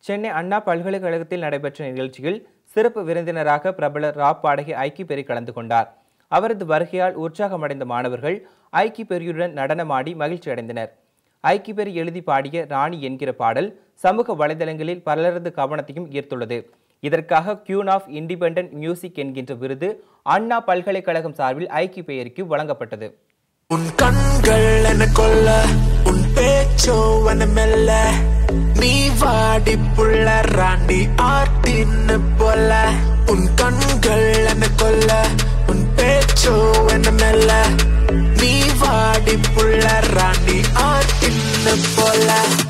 சென்னை அண்ணா பல்கலைக்கழகத்தில் நடைபெற்ற நிகழ்ச்சியில் சிறப்பு விருந்தினராக பிரபல ராப் பாடகி ஐக்கி பெரி கலந்து கொண்டார் அவரது வருகையால் உற்சாகமடைந்த மாணவர்கள் ஐக்கி பெரியுடன் நடனமாடி மகிழ்ச்சி அடைந்தனர் ஐக்கி பெரி எழுதி பாடிய ராணி என்கிற பாடல் சமூக வலைதளங்களில் பலரது கவனத்தையும் ஈர்த்துள்ளது இதற்காக கியூன் ஆஃப் இண்டிபெண்டன்ட் மியூசிக் என்கின்ற விருது அண்ணா பல்கலைக்கழகம் சார்பில் ஐக்கி பெயருக்கு வழங்கப்பட்டது உன் கண்கள் என கொல்ல உன் பேச்சோ என மெல்ல நீ வாடி புள்ள ராண்டி ஆட்டின்னு போல உன் கண்கள் என கொல்ல உன் பேச்சோ என மெல்ல நீ வாடி புள்ள ராண்டி ஆட்டின்னு போல